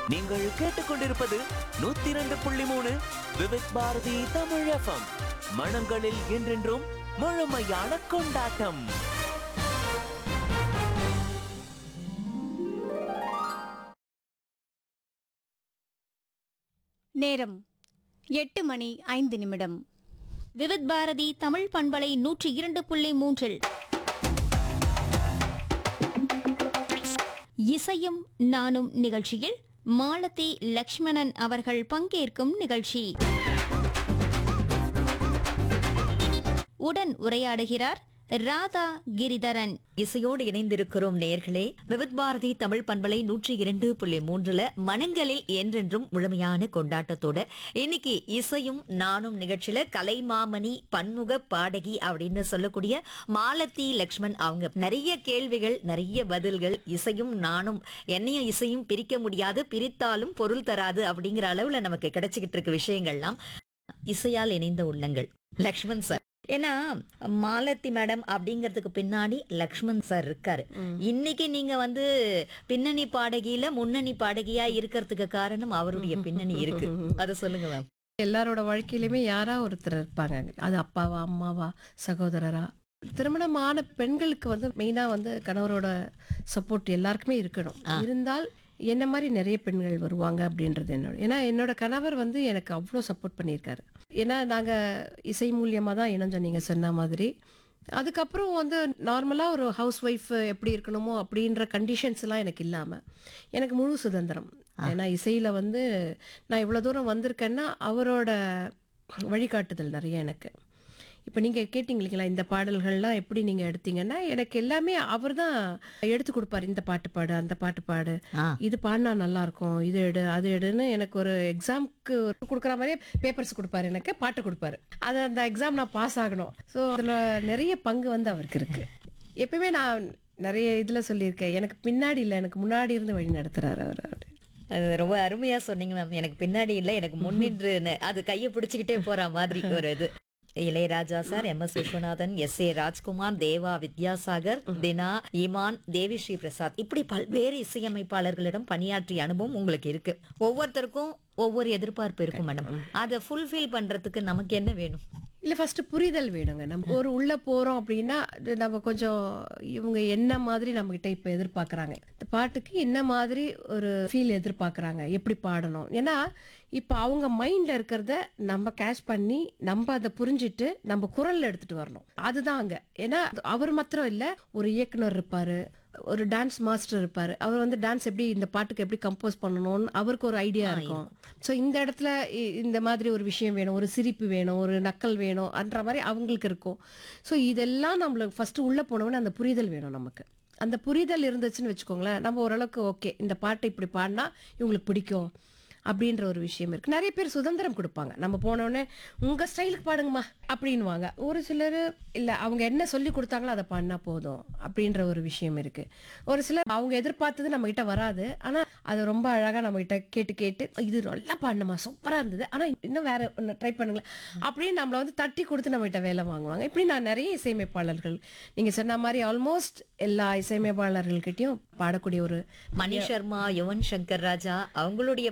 நீங்கள் கேட்டுக்கொண்டிருப்பது நூத்தி இரண்டு புள்ளி மூணு விவித் பாரதி தமிழ் எஃப்எம் மனங்களில் என்றென்றும் முழுமையான கொண்டாட்டம் நேரம் எட்டு மணி ஐந்து நிமிடம் விவித் பாரதி தமிழ் பண்பலை நூற்றி இரண்டு புள்ளி மூன்றில் இசையும் நானும் நிகழ்ச்சியில் மாலதி லக்ஷ்மணன் அவர்கள் பங்கேற்கும் நிகழ்ச்சி உடன் உரையாடுகிறார் ராதா கிரிதரன் இசையோடு இணைந்திருக்கிறோம் நேர்களே விவித் பாரதி தமிழ் பண்பலை நூற்றி இரண்டு புள்ளி மூன்றுல மனங்களில் என்றென்றும் முழுமையான கொண்டாட்டத்தோட இன்னைக்கு இசையும் நானும் நிகழ்ச்சியில கலைமாமணி பன்முக பாடகி அப்படின்னு சொல்லக்கூடிய மாலதி லக்ஷ்மண் அவங்க நிறைய கேள்விகள் நிறைய பதில்கள் இசையும் நானும் என்னையும் இசையும் பிரிக்க முடியாது பிரித்தாலும் பொருள் தராது அப்படிங்கிற அளவுல நமக்கு கிடைச்சிக்கிட்டு இருக்க விஷயங்கள்லாம் இசையால் இணைந்த உள்ளங்கள் லக்ஷ்மண் சார் ஏன்னா மாலதி மேடம் அப்படிங்கிறதுக்கு பின்னாடி லக்ஷ்மண் சார் இருக்காரு இன்னைக்கு நீங்க வந்து பின்னணி பாடகியில முன்னணி பாடகியா இருக்கிறதுக்கு காரணம் அவருடைய பின்னணி இருக்கு அத சொல்லுங்க மேம் எல்லாரோட வாழ்க்கையிலுமே யாரா ஒருத்தர் இருப்பாங்க அது அப்பாவா அம்மாவா சகோதரரா திருமணமான பெண்களுக்கு வந்து மெயினா வந்து கணவரோட சப்போர்ட் எல்லாருக்குமே இருக்கணும் இருந்தால் என்ன மாதிரி நிறைய பெண்கள் வருவாங்க அப்படின்றது என்னோட ஏன்னா என்னோட கணவர் வந்து எனக்கு அவ்வளோ சப்போர்ட் பண்ணியிருக்காரு ஏன்னா நாங்க இசை மூலியமா தான் இணைஞ்சோம் நீங்க சொன்ன மாதிரி அதுக்கப்புறம் வந்து நார்மலாக ஒரு ஹவுஸ் ஒய்ஃப் எப்படி இருக்கணுமோ அப்படின்ற கண்டிஷன்ஸ் எல்லாம் எனக்கு இல்லாமல் எனக்கு முழு சுதந்திரம் ஏன்னா இசையில் வந்து நான் இவ்வளோ தூரம் வந்திருக்கேன்னா அவரோட வழிகாட்டுதல் நிறைய எனக்கு இப்போ நீங்கள் கேட்டிங்க இல்லைங்களா இந்த பாடல்கள்லாம் எப்படி நீங்கள் எடுத்தீங்கன்னா எனக்கு எல்லாமே அவர் தான் எடுத்து கொடுப்பாரு இந்த பாட்டு பாடு அந்த பாட்டு பாடு ஆ. இது பாடினா நல்லா இருக்கும் இது எடு அது எடுன்னு எனக்கு ஒரு எக்ஸாம்க்கு கொடுக்குற மாதிரியே பேப்பர்ஸ் கொடுப்பாரு எனக்கு பாட்டு கொடுப்பாரு அது அந்த எக்ஸாம் நான் பாஸ் ஆகணும் ஸோ அதில் நிறைய பங்கு வந்து அவருக்கு இருக்கு எப்பவுமே நான் நிறைய இதில் சொல்லியிருக்கேன் எனக்கு பின்னாடி இல்லை எனக்கு முன்னாடி இருந்து வழி நடத்துறாரு அவர் அவர் அது ரொம்ப அருமையா சொன்னீங்க மேம் எனக்கு பின்னாடி இல்ல எனக்கு முன்னின்று அது கையை பிடிச்சுக்கிட்டே போற மாதிரி ஒரு இது Ilaiyaraaja sir M S Viswanathan S A Rajkumar Deva Vidyasagar Dhina Imman Devi Sri Prasad இப்படி பல்வேறு இசையமைப்பாளர்களிடம் பணியாற்றிய அனுபவம் உங்களுக்கு இருக்கு ஒவ்வொருத்தருக்கும் ஒவ்வொரு எதிர்பார்ப்பு இருக்கும் மேடம் அதை ஃபுல்ஃபில் பண்றதுக்கு நமக்கு என்ன வேணும் இல்லை ஃபர்ஸ்ட் புரிதல் வேணுங்க நம்ம ஒரு உள்ள போறோம் அப்படின்னா அது நம்ம கொஞ்சம் இவங்க என்ன மாதிரி நம்ம கிட்ட இப்ப எதிர்பார்க்கறாங்க இந்த பாட்டுக்கு என்ன மாதிரி ஒரு ஃபீல் எதிர்பார்க்கறாங்க எப்படி பாடணும் ஏன்னா இப்ப அவங்க மைண்ட்ல இருக்கிறத நம்ம கேஷ் பண்ணி நம்ம அதை புரிஞ்சிட்டு நம்ம குரல்ல எடுத்துட்டு வரணும் அதுதான் அங்க ஏன்னா அவர் மாத்திரம் இல்ல ஒரு இயக்குனர் இருப்பாரு ஒரு டான்ஸ் மாஸ்டர் இருப்பாரு அவர் வந்து டான்ஸ் எப்படி இந்த பாட்டுக்கு எப்படி கம்போஸ் பண்ணணும்னு அவருக்கு ஒரு ஐடியா இருக்கும் ஸோ இந்த இடத்துல இ- இந்த மாதிரி ஒரு விஷயம் வேணும் ஒரு சிரிப்பு வேணும் ஒரு நக்கல் வேணும் அன்ற மாதிரி அவங்களுக்கு இருக்கும் ஸோ இதெல்லாம் நம்மளுக்கு ஃபர்ஸ்ட் உள்ள போனவொடனே அந்த புரிதல் வேணும் நமக்கு அந்த புரிதல் இருந்துச்சுன்னு வச்சுக்கோங்களேன் நம்ம ஓரளவுக்கு ஓகே இந்த பாட்டை இப்படி பாடினா இவங்களுக்கு பிடிக்கும் அப்படின்ற ஒரு விஷயம் இருக்கு நிறைய பேர் சுதந்திரம் கொடுப்பாங்க நம்ம போனோடனே உங்க ஸ்டைலுக்கு பாடுங்கம்மா அப்படின்வாங்க ஒரு சிலர் இல்ல அவங்க என்ன சொல்லி கொடுத்தாங்களோ அதை பாடினா போதும் அப்படின்ற ஒரு விஷயம் இருக்கு ஒரு சிலர் அவங்க எதிர்பார்த்தது நம்ம கிட்ட வராது ஆனா அது ரொம்ப அழகா நம்ம கிட்ட கேட்டு கேட்டு இது நல்லா பாடணுமா சூப்பரா இருந்தது ஆனா இன்னும் வேற ஒன்று ட்ரை பண்ணுங்களேன் அப்படின்னு நம்மள வந்து தட்டி கொடுத்து நம்ம கிட்ட வேலை வாங்குவாங்க இப்படி நான் நிறைய இசையமைப்பாளர்கள் நீங்க சொன்ன மாதிரி ஆல்மோஸ்ட் எல்லா இசையமைப்பாளர்கள்கிட்டயும் பாடக்கூடிய ஒரு மணி சர்மா யுவன் சங்கர் ராஜா அவங்களுடைய